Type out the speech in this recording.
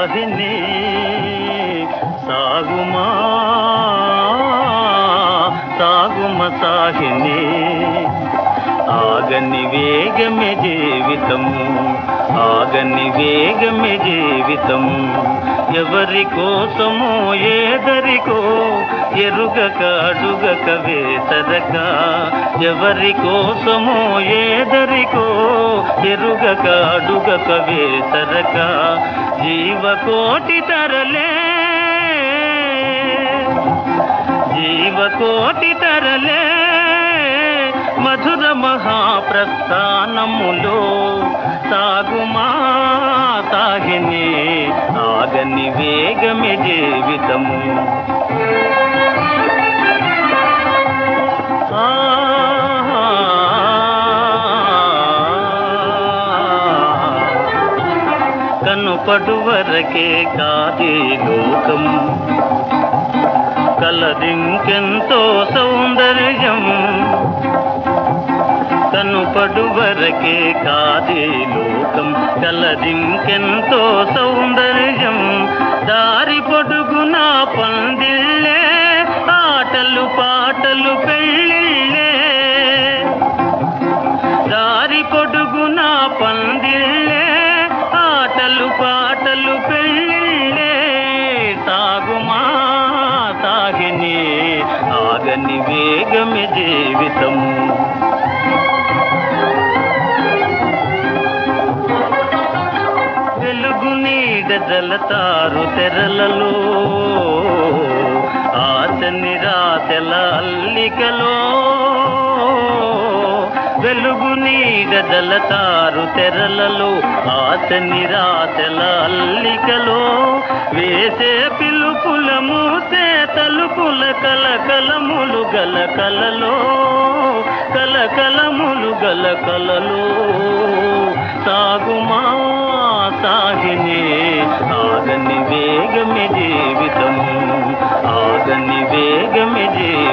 సాహిని సాగుమా సాగుమ సాహిని ఆగని వేగమే జీవితము ఆగని వేగమే జీవితము ఎవరి కోసమో ఏదరికో ఎరుగక అడుగక వేసరక ఎవరి కోసమో ఏదరికో ఎరుగక అడుగక వేసరక జీవకోటి తరలే జీవకోటి తరలే మధుర మహాప్రస్థానములో సాగుమా సాగిని ఆగని వేగమే జీవితము కనుపడు వరకే కాదే లోకం కలదింకెంతో సౌందర్యం కనుపడు వరకే కాదే లోకం కలదింకెంతో సౌందర్యం దారి పొడుగున పందిళ్ళే ఆటలు పాటలు పెళ్ళిళ్ళే దారి పొడుగున పందిళ్ళే ఆటలు పాటలు పెళ్ళిళ్ళే సాగుమా సాగిని ఆగని వేగమి జీవితము వెలుగు నీడ జలతారు తెరలలో ఆశ నిరాశల అల్లికలో వెలుగు నీడ జలతారు తెరలలో ఆశ నిరాశల అల్లికలో వేసే పిలుపుల మూసే తలుపుల కలకలములు గల కలలో కలకలములు గల కలలో సాగుమా సాగిని ఆగని వేగమి జీవితము ఆగని వేగమి జీవితం